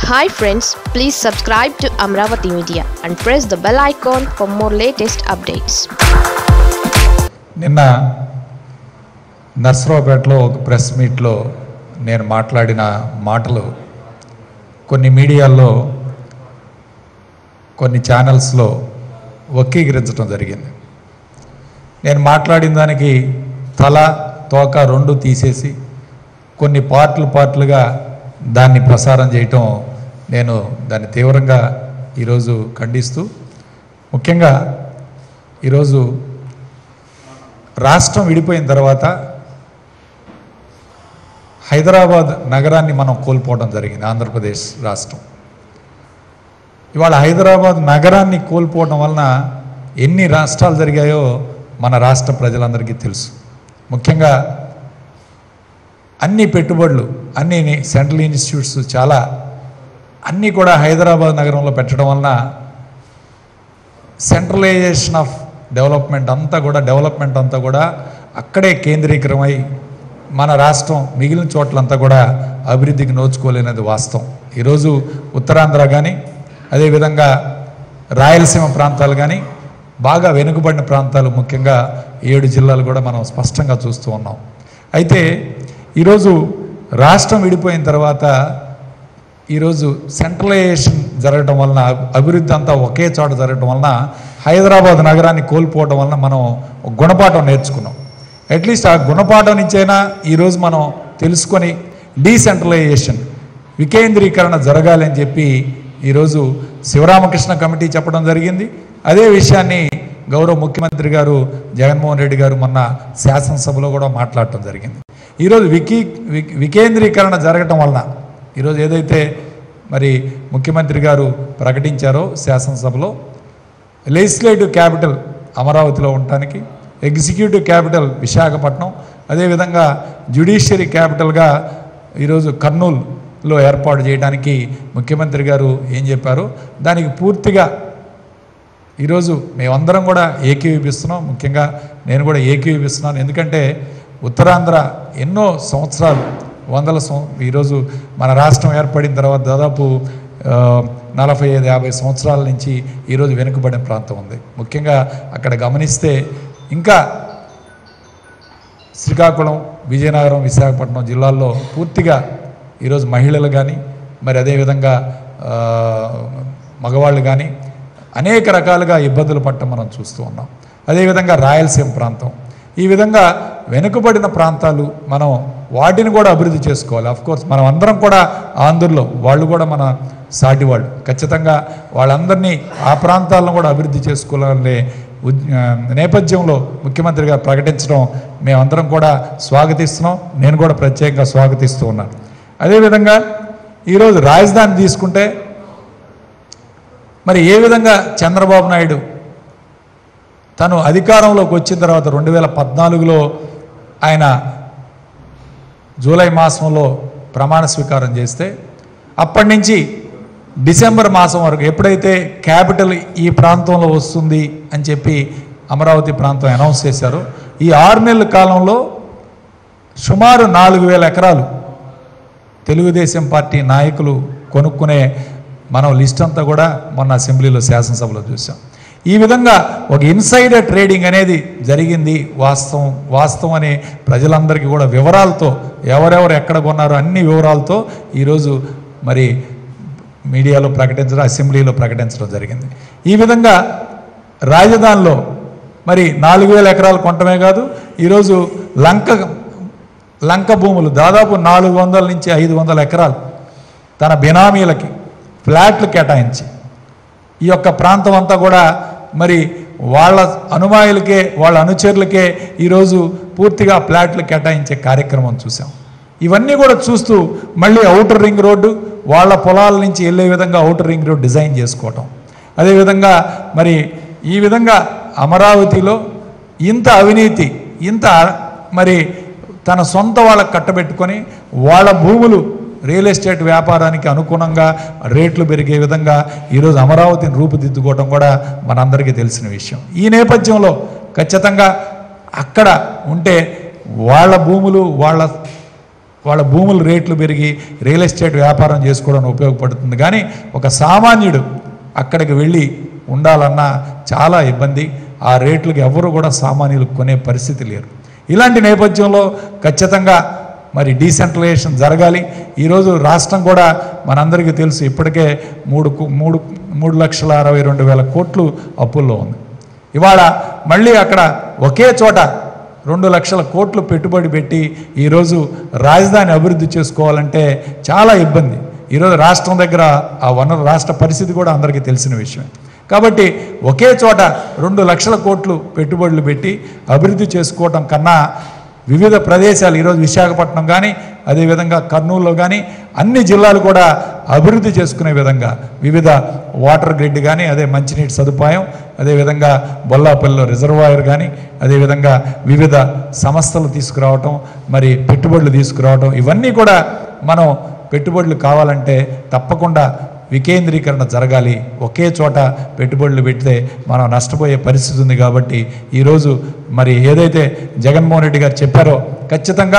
Hi friends please subscribe to Amaravati media and press the bell icon for more latest updates నిన్న నర్సరావుపేటలో ఒక press మీట్లో నేను మాట్లాడిన మాటలు కొన్ని మీడియాల్లో కొన్ని ఛానల్స్లో వక్రీకరించడం జరిగింది నేను మాట్లాడిన దానికి తల తోక రెండు తీసేసి కొన్ని పార్ట్లు పార్ట్లుగా దాన్ని ప్రసారం చేయటం నేను దాన్ని తీవ్రంగా ఈరోజు ఖండిస్తూ ముఖ్యంగా ఈరోజు రాష్ట్రం విడిపోయిన తర్వాత హైదరాబాద్ నగరాన్ని మనం కోల్పోవడం జరిగింది ఆంధ్రప్రదేశ్ రాష్ట్రం ఇవాళ హైదరాబాద్ నగరాన్ని కోల్పోవడం వలన ఎన్ని రాష్ట్రాలు జరిగాయో మన రాష్ట్ర ప్రజలందరికీ తెలుసు ముఖ్యంగా అన్ని పెట్టుబడులు అన్ని సెంట్రల్ ఇన్స్టిట్యూట్స్ చాలా అన్నీ కూడా హైదరాబాద్ నగరంలో పెట్టడం వలన సెంట్రలైజేషన్ ఆఫ్ డెవలప్మెంట్ అంతా కూడా డెవలప్మెంట్ అంతా కూడా అక్కడే కేంద్రీకరమై మన రాష్ట్రం మిగిలిన చోట్లంతా కూడా అభివృద్ధికి నోచుకోలేనిది వాస్తవం ఈరోజు ఉత్తరాంధ్ర కానీ అదేవిధంగా రాయలసీమ ప్రాంతాలు కానీ బాగా వెనుకబడిన ప్రాంతాలు ముఖ్యంగా ఏడు జిల్లాలు కూడా మనం స్పష్టంగా చూస్తూ ఉన్నాం అయితే ఈరోజు రాష్ట్రం విడిపోయిన తర్వాత ఈరోజు సెంట్రలైజేషన్ జరగడం వలన అభివృద్ధి అంతా ఒకే చోట జరగడం వలన హైదరాబాద్ నగరాన్ని కోల్పోవడం వలన మనం ఒక గుణపాఠం నేర్చుకున్నాం అట్లీస్ట్ ఆ గుణపాఠం నుంచైనా ఈరోజు మనం తెలుసుకొని డీసెంట్రలైజేషన్ వికేంద్రీకరణ జరగాలి అని చెప్పి ఈరోజు శివరామకృష్ణ కమిటీ చెప్పడం జరిగింది అదే విషయాన్ని గౌరవ ముఖ్యమంత్రి గారు జగన్మోహన్ రెడ్డి గారు మొన్న శాసనసభలో కూడా మాట్లాడటం జరిగింది ఈరోజు వికీ వి- వికేంద్రీకరణ జరగటం వలన ఈరోజు ఏదైతే మరి ముఖ్యమంత్రి గారు ప్రకటించారో శాసనసభలో లెజిస్లేటివ్ క్యాపిటల్ అమరావతిలో ఉండటానికి ఎగ్జిక్యూటివ్ క్యాపిటల్ విశాఖపట్నం అదేవిధంగా జ్యుడిషియరీ క్యాపిటల్గా ఈరోజు కర్నూలులో ఏర్పాటు చేయడానికి ముఖ్యమంత్రి గారు ఏం చెప్పారు దానికి పూర్తిగా ఈరోజు మేమందరం కూడా ఏకీవిపిస్తున్నాం ముఖ్యంగా నేను కూడా ఏకీవిపిస్తున్నాను ఎందుకంటే ఉత్తరాంధ్ర ఎన్నో సంవత్సరాలు వందల సం ఈరోజు మన రాష్ట్రం ఏర్పడిన తర్వాత దాదాపు ఆ, నలభై ఐదు యాభై సంవత్సరాల నుంచి ఈరోజు వెనుకబడిన ప్రాంతం ఉంది ముఖ్యంగా అక్కడ గమనిస్తే ఇంకా శ్రీకాకుళం విజయనగరం విశాఖపట్నం జిల్లాల్లో పూర్తిగా ఈరోజు మహిళలు కానీ మరి అదేవిధంగా ఆ, మగవాళ్ళు కానీ అనేక రకాలుగా ఇబ్బందులు పట్టడం మనం చూస్తూ ఉన్నాం అదేవిధంగా రాయలసీమ ప్రాంతం ఈ విధంగా వెనుకబడిన ప్రాంతాలు మనం వాటిని కూడా అభివృద్ధి చేసుకోవాలి అఫ్ కోర్స్ మనం అందరం కూడా ఆంధ్రులో వాళ్ళు కూడా మన సాటి వాళ్ళు ఖచ్చితంగా వాళ్ళందరినీ ఆ ప్రాంతాలను కూడా అభివృద్ధి చేసుకోవాలనే ఉద్- ఆ, నేపథ్యంలో ముఖ్యమంత్రి గారు ప్రకటించడం మేమందరం కూడా స్వాగతిస్తున్నాం నేను కూడా ప్రత్యేకంగా స్వాగతిస్తూ ఉన్నాను అదేవిధంగా ఈరోజు రాజధాని తీసుకుంటే మరి ఏ విధంగా చంద్రబాబు నాయుడు తను అధికారంలోకి వచ్చిన తర్వాత రెండు వేల పద్నాలుగులో ఆయన జూలై మాసంలో ప్రమాణ స్వీకారం చేస్తే అప్పటి నుంచి డిసెంబర్ మాసం వరకు ఎప్పుడైతే క్యాపిటల్ ఈ ప్రాంతంలో వస్తుంది అని చెప్పి అమరావతి ప్రాంతం అనౌన్స్ చేశారో ఈ ఆరు నెలల కాలంలో సుమారు నాలుగు వేల ఎకరాలు తెలుగుదేశం పార్టీ నాయకులు కొనుక్కునే మనం లిస్ట్ అంతా కూడా మొన్న అసెంబ్లీలో శాసనసభలో చూసాం ఈ విధంగా ఒక ఇన్సైడర్ ట్రేడింగ్ అనేది జరిగింది వాస్తవం వాస్తవం అనే ప్రజలందరికీ కూడా వివరాలతో ఎవరెవరు ఎక్కడ కొన్నారో అన్ని వివరాలతో ఈరోజు మరి మీడియాలో ప్రకటించడం అసెంబ్లీలో ప్రకటించడం జరిగింది ఈ విధంగా రాజధానిలో మరి నాలుగు వేల ఎకరాలు కొనటమే కాదు ఈరోజు లంక లంక భూములు దాదాపు నాలుగు వందల నుంచి ఐదు వందల ఎకరాలు తన బినామీలకి ఫ్లాట్లు కేటాయించి ఈ యొక్క ప్రాంతం అంతా కూడా మరి వాళ్ళ అనుమాయులకే వాళ్ళ అనుచరులకే ఈరోజు పూర్తిగా ఫ్లాట్లు కేటాయించే కార్యక్రమం చూసాం ఇవన్నీ కూడా చూస్తూ మళ్ళీ అవుటర్ రింగ్ రోడ్డు వాళ్ళ పొలాల నుంచి వెళ్ళే విధంగా అవుటర్ రింగ్ రోడ్ డిజైన్ చేసుకోవటం అదేవిధంగా మరి ఈ విధంగా అమరావతిలో ఇంత అవినీతి ఇంత మరి తన సొంత వాళ్ళకు కట్టబెట్టుకొని వాళ్ళ భూములు రియల్ ఎస్టేట్ వ్యాపారానికి అనుగుణంగా రేట్లు పెరిగే విధంగా ఈరోజు అమరావతిని రూపుదిద్దుకోవడం కూడా మనందరికీ తెలిసిన విషయం ఈ నేపథ్యంలో ఖచ్చితంగా అక్కడ ఉంటే వాళ్ళ భూములు వాళ్ళ వాళ్ళ భూముల రేట్లు పెరిగి రియల్ ఎస్టేట్ వ్యాపారం చేసుకోవడానికి ఉపయోగపడుతుంది కానీ ఒక సామాన్యుడు అక్కడికి వెళ్ళి ఉండాలన్నా చాలా ఇబ్బంది ఆ రేట్లకు ఎవరు కూడా సామాన్యులు కొనే పరిస్థితి లేరు ఇలాంటి నేపథ్యంలో ఖచ్చితంగా మరి డీసెంట్రలైజేషన్ జరగాలి ఈరోజు రాష్ట్రం కూడా మనందరికీ తెలుసు ఇప్పటికే మూడు కు- మూడు మూడు లక్షల అరవై రెండు వేల కోట్లు అప్పుల్లో ఉంది ఇవాళ మళ్ళీ అక్కడ ఒకే చోట రెండు లక్షల కోట్లు పెట్టుబడి పెట్టి ఈరోజు రాజధాని అభివృద్ధి చేసుకోవాలంటే చాలా ఇబ్బంది ఈరోజు రాష్ట్రం దగ్గర ఆ వనరు రాష్ట్ర పరిస్థితి కూడా అందరికీ తెలిసిన విషయమే కాబట్టి ఒకే చోట రెండు లక్షల కోట్లు పెట్టుబడులు పెట్టి అభివృద్ధి చేసుకోవటం కన్నా వివిధ ప్రదేశాలు ఈరోజు విశాఖపట్నం కానీ అదేవిధంగా కర్నూలులో కానీ అన్ని జిల్లాలు కూడా అభివృద్ధి చేసుకునే విధంగా వివిధ వాటర్ గ్రిడ్ కానీ అదే మంచినీటి సదుపాయం అదేవిధంగా బొల్లాపల్లిలో రిజర్వాయర్ కానీ అదేవిధంగా వివిధ సంస్థలు తీసుకురావటం మరి పెట్టుబడులు తీసుకురావటం ఇవన్నీ కూడా మనం పెట్టుబడులు కావాలంటే తప్పకుండా వికేంద్రీకరణ జరగాలి ఒకే చోట పెట్టుబడులు పెడితే మనం నష్టపోయే పరిస్థితి ఉంది కాబట్టి ఈరోజు మరి ఏదైతే జగన్మోహన్ రెడ్డి గారు చెప్పారో ఖచ్చితంగా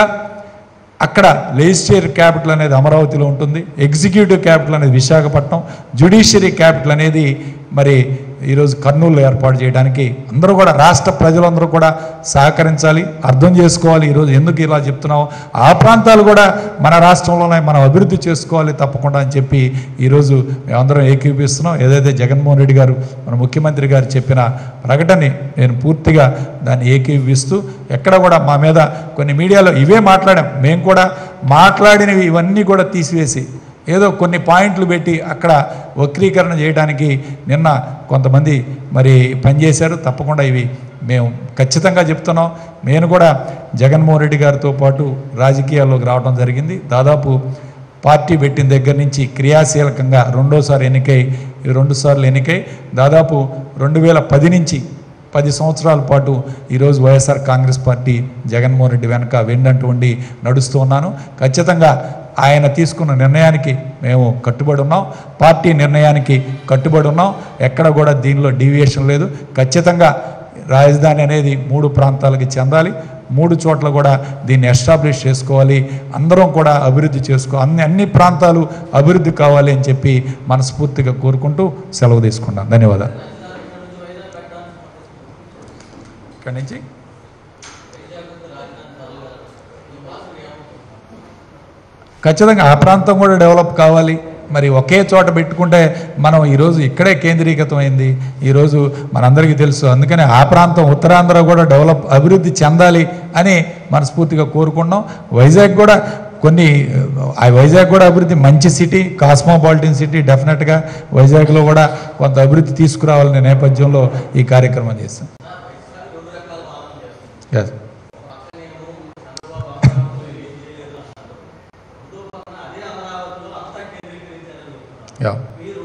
అక్కడ లెజిస్లేటివ్ క్యాపిటల్ అనేది అమరావతిలో ఉంటుంది ఎగ్జిక్యూటివ్ క్యాపిటల్ అనేది విశాఖపట్నం జ్యుడిషియరీ క్యాపిటల్ అనేది మరి ఈరోజు కర్నూలు ఏర్పాటు చేయడానికి అందరూ కూడా రాష్ట్ర ప్రజలందరూ కూడా సహకరించాలి అర్థం చేసుకోవాలి ఈరోజు ఎందుకు ఇలా చెప్తున్నాం ఆ ప్రాంతాలు కూడా మన రాష్ట్రంలోనే మనం అభివృద్ధి చేసుకోవాలి తప్పకుండా అని చెప్పి ఈరోజు మేమందరం ఏకీపిస్తున్నాం ఏదైతే జగన్మోహన్ రెడ్డి గారు మన ముఖ్యమంత్రి గారు చెప్పిన ప్రకటనని నేను పూర్తిగా దాన్ని ఏకీపిస్తూ ఎక్కడ కూడా మా మీద కొన్ని మీడియాలో ఇవే మాట్లాడాం మేము కూడా మాట్లాడినవి ఇవన్నీ కూడా తీసివేసి ఏదో కొన్ని పాయింట్లు పెట్టి అక్కడ వక్రీకరణ చేయడానికి నిన్న కొంతమంది మరి పనిచేశారు తప్పకుండా ఇవి మేము ఖచ్చితంగా చెప్తున్నాం నేను కూడా జగన్మోహన్ రెడ్డి గారితో పాటు రాజకీయాల్లోకి రావడం జరిగింది దాదాపు పార్టీ పెట్టిన దగ్గర నుంచి క్రియాశీలకంగా రెండోసారి ఎన్నికై ఈ రెండు సార్లు ఎన్నికై దాదాపు రెండు వేల పది నుంచి పది సంవత్సరాల పాటు ఈరోజు వైఎస్ఆర్ కాంగ్రెస్ పార్టీ జగన్మోహన్ రెడ్డి వెనక వెండంటూ ఉండి నడుస్తూ ఉన్నాను ఖచ్చితంగా ఆయన తీసుకున్న నిర్ణయానికి మేము కట్టుబడి ఉన్నాం పార్టీ నిర్ణయానికి కట్టుబడి ఉన్నాం ఎక్కడ కూడా దీనిలో డీవియేషన్ లేదు ఖచ్చితంగా రాజధాని అనేది మూడు ప్రాంతాలకి చెందాలి మూడు చోట్ల కూడా దీన్ని ఎస్టాబ్లిష్ చేసుకోవాలి అందరం కూడా అభివృద్ధి చేసుకో అన్ని అన్ని ప్రాంతాలు అభివృద్ధి కావాలి అని చెప్పి మనస్ఫూర్తిగా కోరుకుంటూ సెలవు తీసుకున్నాను ధన్యవాదాలు ఇక్కడి నుంచి ఖచ్చితంగా ఆ ప్రాంతం కూడా డెవలప్ కావాలి మరి ఒకే చోట పెట్టుకుంటే మనం ఈరోజు ఇక్కడే కేంద్రీకృతం అయింది ఈరోజు మనందరికీ తెలుసు అందుకని ఆ ప్రాంతం ఉత్తరాంధ్ర కూడా డెవలప్ అభివృద్ధి చెందాలి అని మనస్ఫూర్తిగా కోరుకున్నాం వైజాగ్ కూడా కొన్ని ఆ వైజాగ్ కూడా అభివృద్ధి మంచి సిటీ కాస్మోపాలిటన్ సిటీ డెఫినెట్గా వైజాగ్లో కూడా కొంత అభివృద్ధి తీసుకురావాలనే నేపథ్యంలో ఈ కార్యక్రమం చేస్తాం Yes. Yeah.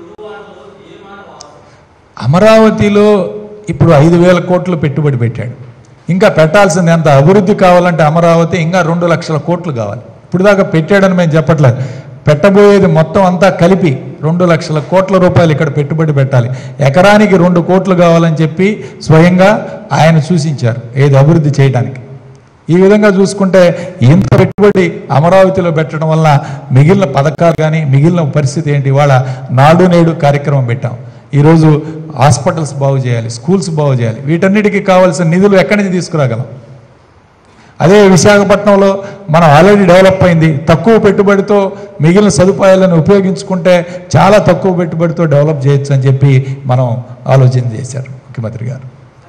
అమరావతిలో ఇప్పుడు ఐదు వేల కోట్లు పెట్టుబడి పెట్టాడు ఇంకా పెట్టాల్సింది ఎంత అభివృద్ధి కావాలంటే అమరావతి ఇంకా రెండు లక్షల కోట్లు కావాలి ఇప్పుడు దాకా పెట్టాడని మేము చెప్పట్లేదు పెట్టబోయేది మొత్తం అంతా కలిపి రెండు లక్షల కోట్ల రూపాయలు ఇక్కడ పెట్టుబడి పెట్టాలి ఎకరానికి రెండు కోట్లు కావాలని చెప్పి స్వయంగా ఆయన సూచించారు ఏది అభివృద్ధి చేయడానికి ఈ విధంగా చూసుకుంటే ఇంత పెట్టుబడి అమరావతిలో పెట్టడం వల్ల మిగిలిన పథకాలు కానీ మిగిలిన పరిస్థితి ఏంటి ఇవాళ నాడు నేడు కార్యక్రమం పెట్టాం ఈరోజు హాస్పిటల్స్ బాగు చేయాలి స్కూల్స్ బాగు చేయాలి వీటన్నిటికీ కావాల్సిన నిధులు ఎక్కడి నుంచి తీసుకురాగలం అదే విశాఖపట్నంలో మనం ఆల్రెడీ డెవలప్ అయింది తక్కువ పెట్టుబడితో మిగిలిన సదుపాయాలను ఉపయోగించుకుంటే చాలా తక్కువ పెట్టుబడితో డెవలప్ చేయొచ్చు అని చెప్పి మనం ఆలోచన చేశారు ముఖ్యమంత్రి గారు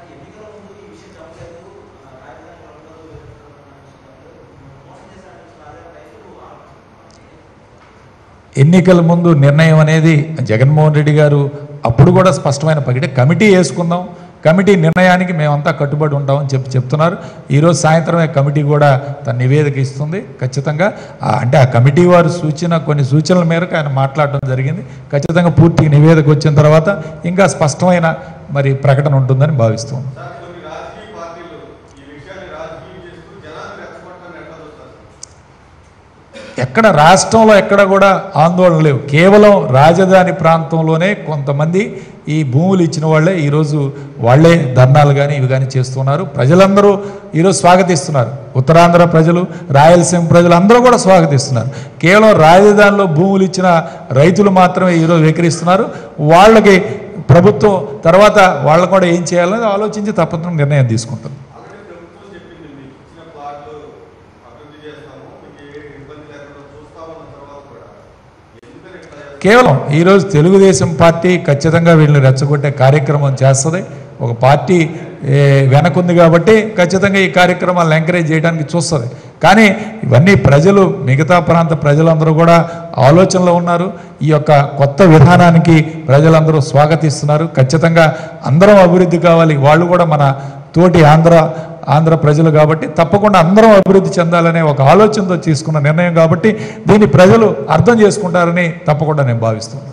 ఎన్నికల ముందు నిర్ణయం అనేది జగన్మోహన్ రెడ్డి గారు అప్పుడు కూడా స్పష్టమైన పగిటే కమిటీ వేసుకుందాం కమిటీ నిర్ణయానికి మేమంతా కట్టుబడి ఉంటామని చెప్పి చెప్తున్నారు ఈరోజు సాయంత్రమే కమిటీ కూడా తన నివేదిక ఇస్తుంది ఖచ్చితంగా ఆ- అంటే ఆ కమిటీ వారు సూచన కొన్ని సూచనల మేరకు ఆయన మాట్లాడడం జరిగింది ఖచ్చితంగా పూర్తి నివేదిక వచ్చిన తర్వాత ఇంకా స్పష్టమైన మరి ప్రకటన ఉంటుందని భావిస్తున్నాం సార్ కొన్ని రాజకీయ పార్టీలు ఈ విషయాన్ని రాజకీయం చేస్తూ జనాన్ని రెచ్చగొట్టడానికి ఎట్లా చూస్తారు ఎక్కడ రాష్ట్రంలో ఎక్కడ కూడా ఆందోళన లేవు కేవలం రాజధాని ప్రాంతంలోనే కొంతమంది ఈ భూములు ఇచ్చిన వాళ్ళే ఈరోజు వాళ్ళే ధర్నాలు కానీ ఇవి కానీ చేస్తున్నారు ప్రజలందరూ ఈరోజు స్వాగతిస్తున్నారు ఉత్తరాంధ్ర ప్రజలు రాయలసీమ ప్రజలు అందరూ కూడా స్వాగతిస్తున్నారు కేవలం రాజధానిలో భూములు ఇచ్చిన రైతులు మాత్రమే ఈరోజు వెకరిస్తున్నారు వాళ్ళకి ప్రభుత్వం తర్వాత వాళ్ళు కూడా ఏం చేయాలని ఆలోచించి తప్పకుండా నిర్ణయం తీసుకుంటుంది ఆల్రెడీ ప్రభుత్వం చెప్పింది మీకు ఇచ్చిన ప్లాట్లు అభివృద్ధి చేస్తాము మీకు ఏ ఇబ్బంది లేకుండా చూస్తామన్న తర్వాత కూడా ఎందుకని ఇట్లా చేస్తారు? కేవలం ఈరోజు తెలుగుదేశం పార్టీ ఖచ్చితంగా వీళ్ళని రెచ్చగొట్టే కార్యక్రమం చేస్తుంది ఒక పార్టీ ఏ, వెనకుంది కాబట్టి ఖచ్చితంగా ఈ కార్యక్రమాలను ఎంకరేజ్ చేయడానికి చూస్తుంది కానీ ఇవన్నీ ప్రజలు మిగతా ప్రాంత ప్రజలందరూ కూడా ఆలోచనలో ఉన్నారు ఈ యొక్క కొత్త విధానానికి ప్రజలందరూ స్వాగతిస్తున్నారు ఖచ్చితంగా అందరం అభివృద్ధి కావాలి వాళ్ళు కూడా మన తోటి ఆంధ్ర ఆంధ్ర ప్రజలు కాబట్టి తప్పకుండా అందరం అభివృద్ధి చెందాలనే ఒక ఆలోచనతో తీసుకున్న నిర్ణయం కాబట్టి దీన్ని ప్రజలు అర్థం చేసుకుంటారని తప్పకుండా నేను భావిస్తున్నాను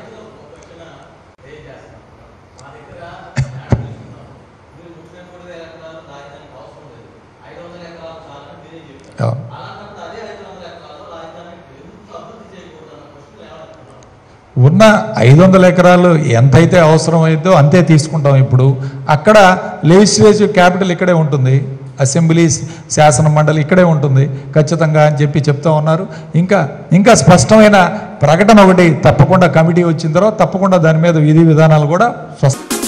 అవును. ఉన్న ఐదు వందల ఎకరాలు ఎంతైతే అవసరమైందో అంతే తీసుకుంటాం ఇప్పుడు అక్కడ లెజిస్లేటివ్ క్యాపిటల్ ఇక్కడే ఉంటుంది అసెంబ్లీ శాసన మండలి ఇక్కడే ఉంటుంది ఖచ్చితంగా అని చెప్పి చెప్తా ఉన్నారు ఇంకా ఇంకా స్పష్టమైన ప్రకటన ఒకటి తప్పకుండా కమిటీ వచ్చిన తర్వాత తప్పకుండా దాని మీద విధి విధానాలు కూడా స్వస్థ